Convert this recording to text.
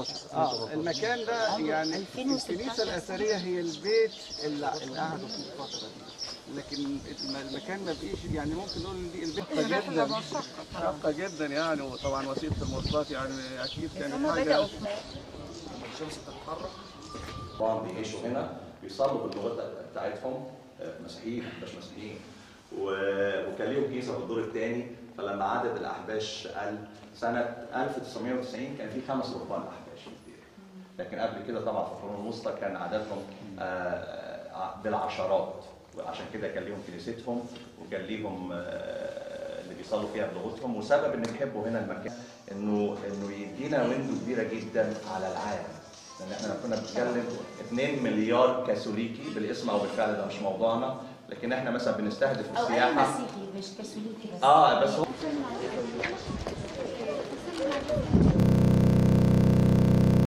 2017 اه المكان ده يعني 2016 الكنيسه الاثريه هي البيت اللي, اللي قعدوا فيه الفتره دي لكن الم- المكان ما فيش يعني ممكن نقول دي البيت شاقه جدا شاقه جدا يعني وطبعا وسيله المواصلات يعني اكيد كانت هم حاجه بدأوا الشمس بتتحرك طبعا بيعيشوا هنا بيصلوا باللغات بتاعتهم آه، مسيحيين مش مسيحيين و- وكان ليهم كنيسه في الدور الثاني فلما عدد الاحباش قل سنه 1990 كان في خمس رهبان احباش في الدير لكن قبل كده طبعا في القرون الوسطى كان عددهم آه، آه، بالعشرات وعشان كده كان ليهم كنيستهم وكان ليهم آه، اللي بيصلوا فيها بلغتهم وسبب ان بيحبوا هنا المكان انه انه يدينا ويندو كبيره جدا على العالم لان احنا كنا بنتكلم 2 مليار كاثوليكي بالاسم او بالفعل ده مش موضوعنا لكن احنا مثلا بنستهدف او اي السياحه مسيحي مش كاثوليكي بس اه بس هو